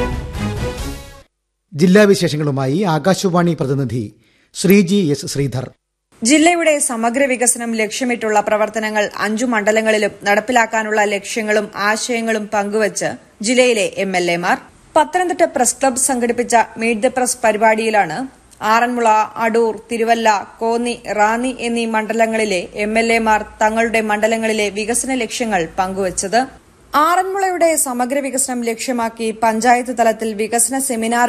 ജില്ലാ വിശേഷങ്ങളുമായി ആകാശവാണി പ്രതിനിധി ശ്രീജി എസ് ശ്രീധർ ജില്ലയുടെ സമഗ്ര വികസനം ലക്ഷ്യമിട്ടുള്ള പ്രവർത്തനങ്ങൾ അഞ്ചു മണ്ഡലങ്ങളിലും നടപ്പിലാക്കാനുള്ള ലക്ഷ്യങ്ങളും ആശയങ്ങളും പങ്കുവച്ച് ജില്ലയിലെ എം എൽ എമാർ പത്തനംതിട്ട പ്രസ് ക്ലബ്ബ് സംഘടിപ്പിച്ച മീറ്റ് ദ പ്രസ് പരിപാടിയിലാണ് ആറന്മുള അടൂർ തിരുവല്ല കോന്നി റാന്നി എന്നീ മണ്ഡലങ്ങളിലെ എം എൽ എമാർ തങ്ങളുടെ മണ്ഡലങ്ങളിലെ വികസന ലക്ഷ്യങ്ങൾ പങ്കുവച്ചത് ആറന്മുളയുടെ സമഗ്ര വികസനം ലക്ഷ്യമാക്കി പഞ്ചായത്ത് തലത്തിൽ വികസന സെമിനാർ